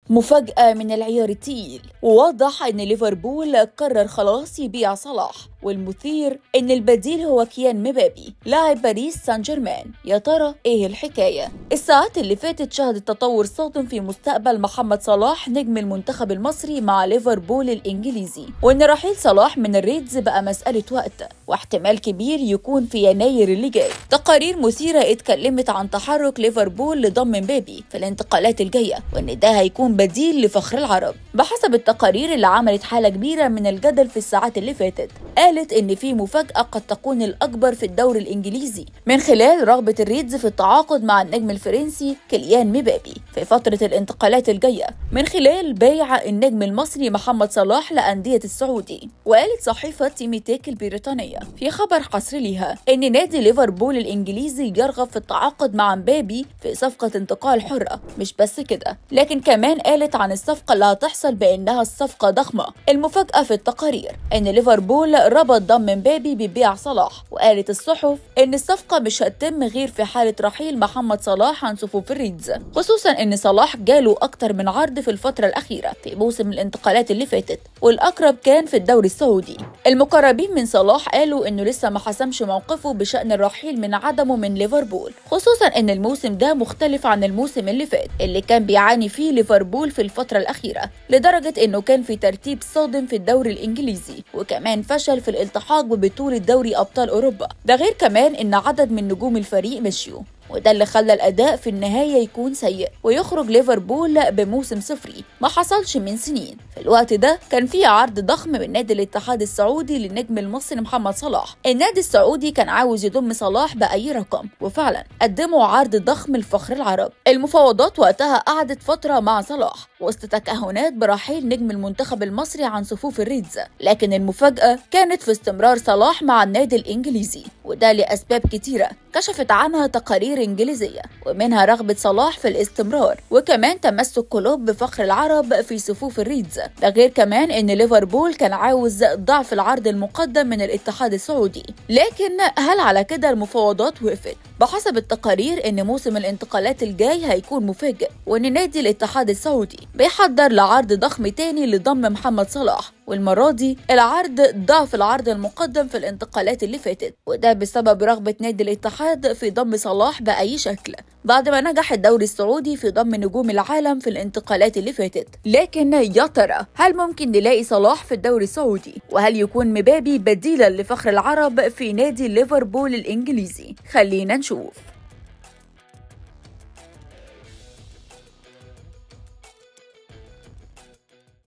مفاجأة من العيار التقيل ووضح أن ليفربول قرر خلاص يبيع صلاح والمثير ان البديل هو كيان مبابي لاعب باريس سان جيرمان يا ترى ايه الحكايه الساعات اللي فاتت شهدت تطور صادم في مستقبل محمد صلاح نجم المنتخب المصري مع ليفربول الانجليزي وان رحيل صلاح من الريدز بقى مساله وقت واحتمال كبير يكون في يناير اللي جاي تقارير مثيره اتكلمت عن تحرك ليفربول لضم مبابي في الانتقالات الجايه وان ده هيكون بديل لفخر العرب بحسب التقارير اللي عملت حاله كبيره من الجدل في الساعات اللي فاتت قالت إن في مفاجأة قد تكون الأكبر في الدوري الإنجليزي من خلال رغبة الريدز في التعاقد مع النجم الفرنسي كيليان مبابي في فترة الانتقالات الجاية من خلال بيع النجم المصري محمد صلاح لأندية السعودي وقالت صحيفة تيمي تيك البريطانية في خبر حصري ليها إن نادي ليفربول الإنجليزي يرغب في التعاقد مع مبابي في صفقة انتقال حرة مش بس كده لكن كمان قالت عن الصفقة اللي هتحصل بأنها الصفقة ضخمة المفاجأة في التقارير إن ليفربول ربط ضم مبابي ببيع صلاح وقالت الصحف ان الصفقه مش هتتم غير في حاله رحيل محمد صلاح عن صفوف الريدز خصوصا ان صلاح جاله اكتر من عرض في الفتره الاخيره في موسم الانتقالات اللي فاتت والاقرب كان في الدوري السعودي المقربين من صلاح قالوا انه لسه ما حسمش موقفه بشان الرحيل من عدمه من ليفربول خصوصا ان الموسم ده مختلف عن الموسم اللي فات اللي كان بيعاني فيه ليفربول في الفتره الاخيره لدرجه انه كان في ترتيب صادم في الدوري الانجليزي وكمان فشل في الالتحاق ببطوله دوري ابطال اوروبا ده غير كمان ان عدد من نجوم الفريق مشيوا وده اللي خلى الأداء في النهاية يكون سيء ويخرج ليفربول بموسم صفري ما حصلش من سنين في الوقت ده كان في عرض ضخم من نادي الاتحاد السعودي للنجم المصري محمد صلاح النادي السعودي كان عاوز يضم صلاح بأي رقم وفعلا قدموا عرض ضخم لفخر العرب المفاوضات وقتها قعدت فترة مع صلاح وسط تكهنات برحيل نجم المنتخب المصري عن صفوف الريدز لكن المفاجأة كانت في استمرار صلاح مع النادي الإنجليزي وده لأسباب كتيرة كشفت عنها تقارير إنجليزية ومنها رغبة صلاح في الاستمرار وكمان تمسك كلوب بفخر العرب في صفوف الريدز ده غير كمان إن ليفربول كان عاوز ضعف العرض المقدم من الاتحاد السعودي لكن هل على كده المفاوضات وقفت؟ بحسب التقارير إن موسم الانتقالات الجاي هيكون مفاجئ وإن نادي الاتحاد السعودي بيحضر لعرض ضخم تاني لضم محمد صلاح والمرة دي العرض ضعف العرض المقدم في الانتقالات اللي فاتت وده بسبب رغبة نادي الاتحاد في ضم صلاح بأي شكل بعد ما نجح الدوري السعودي في ضم نجوم العالم في الانتقالات اللي فاتت لكن يا ترى هل ممكن نلاقي صلاح في الدوري السعودي وهل يكون مبابي بديلا لفخر العرب في نادي ليفربول الإنجليزي خلينا نشوف